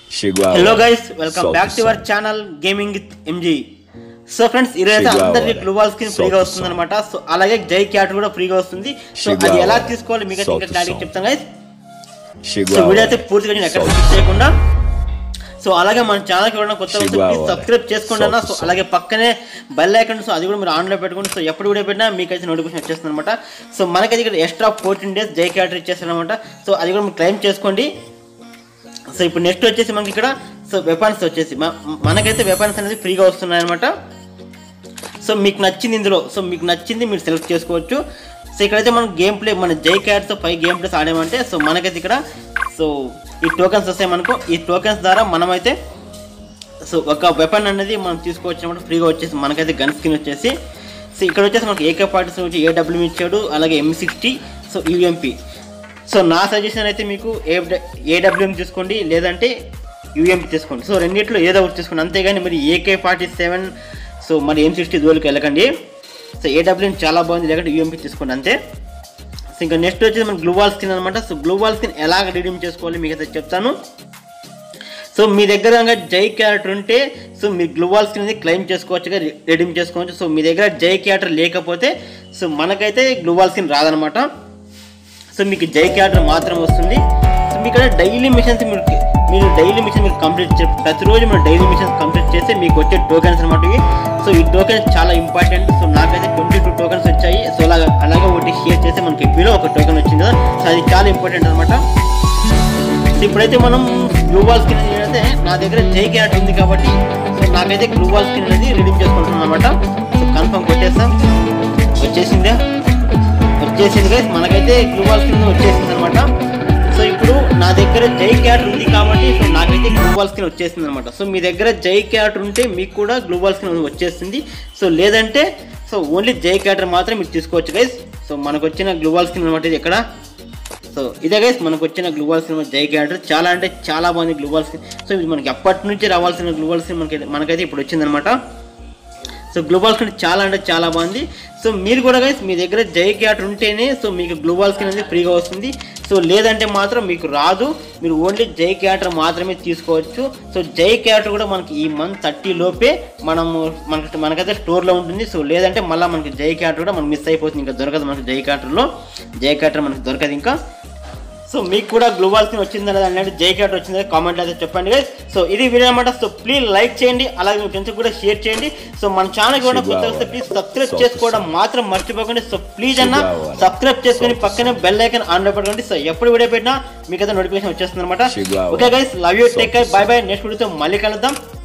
Chegou a hello hora. Guys welcome Solta back o to som. Our channel gaming with MG so friends ఈరోజు అయితే Chegou a అందరికి hora. Global screen ఫ్రీగా Solta o వస్తుంది som. అనమాట so అలాగే Jai cat కూడా ఫ్రీగా వస్తుంది సో Chegou అది a ఎలా hora. తీసుకోవాలి మీకు Solta ఇంకా o క్లారిటీ som. చెప్తాను guys Chegou so a video hora. అయితే పూర్తిగా నేను ఎక్కడ Solta స్కిప్ o som. చేయకుండా సో అలాగే మన ఛానల్కి ఎవరైనా కొత్త వస్తే Chegou a please hora. Subscribe చేసుకోండి అన్న Solta సో o som. అలాగే పక్కనే బెల్ ఐకాన్ సో అది కూడా మీరు ఆన్లో పెట్టుకోండి సో ఎప్పుడు వీడియో పెట్టినా మీకు అయితే నోటిఫికేషన్ వచ్చేస్తుంది అనమాట సో మనకైతే ఇక్కడ extra fourteen days Jai cat ఇచ్చేస్తారు అనమాట సో అది కూడా మీరు క్లెయిమ్ చేసుకోండి సో ఇప్పుడు నెక్స్ట్ వచ్చేసి మనకి ఇక్కడ సో వెపన్స్ వచ్చేసి మ- మనకైతే వెపన్స్ అనేది ఫ్రీగా వస్తున్నాయి అనమాట సో మీకు నచ్చింది ఇందులో సో మీకు నచ్చింది మీరు సెలెక్ట్ చేసుకోవచ్చు సో ఇక్కడైతే మనం గేమ్ ప్లే మన జై క్యాట్తో ఫైవ్ గేమ్ ప్లేస్ ఆడామంటే సో మనకైతే ఇక్కడ సో ఈ టోకెన్స్ వస్తాయి మనకు ఈ టోకెన్స్ ద్వారా మనమైతే సో ఒక వెపన్ అనేది మనం తీసుకోవచ్చు అనమాట ఫ్రీగా వచ్చేసి మనకైతే గన్ స్కిన్ వచ్చేసి సో ఇక్కడ వచ్చేసి మనకి ఏకే పార్టీస్ వచ్చి ఏడబ్ల్యూ ఇచ్చాడు అలాగే M sixty so UMP so నా సజెషన్ అయితే మీకు ఏ ఏడబ్ల్యూఎం తీసుకోండి లేదంటే యూఎంపీ తీసుకోండి సో రెండిట్లో ఏదో ఒకటి తీసుకోండి అంతేగాని మరి ఏకే ఫార్టీ సెవెన్ సో మరి ఎం సిక్స్టీ జోలికి వెళ్ళకండి సో ఏడబ్ల్యూఎం చాలా బాగుంది లేదంటే యూఎంపీ తీసుకోండి అంతే సో ఇంకా నెక్స్ట్ వచ్చేసి మన గ్లూవాల్ స్కిన్ అనమాట సో గ్లూవాల్ స్కిన్ ఎలాగ రిడీమ్ చేసుకోవాలి మీకు అయితే చెప్తాను సో మీ దగ్గర కనుక జై క్యారెక్టర్ ఉంటే సో మీ గ్లోబల్ స్క్రీన్ అనేది క్లెయిమ్ చేసుకోవచ్చు రెడీమ్ చేసుకోవచ్చు సో మీ దగ్గర జై క్యారెక్టర్ లేకపోతే సో మనకైతే గ్లోబల్ స్క్రీన్ రాదనమాట సో మీకు జై క్యారెక్టర్ మాత్రం వస్తుంది సో మీ ఇక్కడ డైలీ మిషన్స్ మీరు మీరు డైలీ మిషన్ మీరు కంప్లీట్ చే ప్రతిరోజు మీరు డైలీ మిషన్స్ కంప్లీట్ చేస్తే మీకు వచ్చే టోకెన్స్ అనమాట ఇవి సో ఈ టోకెన్స్ చాలా ఇంపార్టెంట్ సో నాకైతే ట్వంటీ టూ టోకెన్స్ వచ్చాయి సో అలాగే అలాగే ఒకటి షేర్ చేస్తే మనకి ఎఫ్బీలో ఒక టోకెన్ వచ్చింది కదా సో అది చాలా ఇంపార్టెంట్ అనమాట సో ఇప్పుడైతే మనం గ్లూవాల్ స్కిన్ అయితే నా దగ్గర జై క్యారెట్ ఉంది కాబట్టి సో నాకైతే గ్లూవాల్ స్కిన్ అనేది రెడీమ్ చేసుకుంటున్నాను అనమాట సో కన్ఫర్మ్ కొట్టేస్తాం వచ్చేసిందా వచ్చేసింది గైస్ మనకైతే గ్లూవాల్ స్కిన్ వచ్చేసింది అనమాట సో ఇప్పుడు నా దగ్గర జై క్యాట్ ఉంది కాబట్టి సో నాకైతే గ్లూవాల్ స్కిన్ వచ్చేసింది అనమాట సో మీ దగ్గర జై క్యాట్ ఉంటే మీకు కూడా గ్లూవాల్ స్కిన్ వచ్చేస్తుంది సో లేదంటే సో ఓన్లీ జై క్యాటర్ మాత్రం మీరు తీసుకోవచ్చు గైస్ సో మనకు వచ్చిన గ్లూవాల్ స్కిన్ అనమాట ఇది ఎక్కడ సో ఇదే గైస్ మనకు వచ్చిన గ్లూవాల్ సినిమా జై క్యారెక్టర్ చాలా అంటే చాలా బాగుంది గ్లూవాల్ స్క్రీన్ సో ఇది మనకి ఎప్పటి నుంచి రావాల్సిన గ్లూవాల్ స్క్రీన్ మనకి మనకైతే ఇప్పుడు వచ్చిందనమాట సో గ్లోబల్ స్క్రీన్ చాలా అంటే చాలా బాగుంది సో మీరు కూడా గైస్ మీ దగ్గర జై క్యాటర్ ఉంటేనే సో మీకు గ్లోబల్ స్క్రీన్ అనేది ఫ్రీగా వస్తుంది సో లేదంటే మాత్రం మీకు రాదు మీరు ఓన్లీ జై క్యాటర్ మాత్రమే తీసుకోవచ్చు సో జై క్యాటర్ కూడా మనకి ఈ మంత్ థర్టీ లోపే మనము మనకి మనకైతే స్టోర్లో ఉంటుంది సో లేదంటే మళ్ళీ మనకి జై క్యాటర్ కూడా మనకి మిస్ అయిపోతుంది ఇంకా దొరకదు మనకి జై క్యాటర్లో జై క్యాటర్ మనకి దొరకదు ఇంకా సో మీకు కూడా గ్లోబల్ స్క్రీన్ వచ్చిందా లేదా అనేది జై క్యాట్ వచ్చిందా కామెంట్ అయితే చెప్పండి guys. సో ఇది వీడియో అనమాట సో ప్లీజ్ లైక్ చేయండి అలాగే మీ ఫ్రెండ్స్ కూడా షేర్ చేయండి సో మన ఛానల్ కూడా కొత్త వస్తే ప్లీజ్ సబ్స్క్రైబ్ చేసుకోవడం మాత్రం మర్చిపోకండి సో ప్లీజ్ అన్న సబ్స్క్రైబ్ చేసుకొని పక్కనే బెల్ ఐకన్ ఆన్ లో పెట్టుకోండి సో ఎప్పుడు వీడియో పెట్టినా మీకు అయితే నోటిఫికేషన్ వచ్చేస్తుంది అనమాట Chegou a hora. Okay guys love you take care bye bye next వీడియోతో మళ్ళీ కలుద్దాం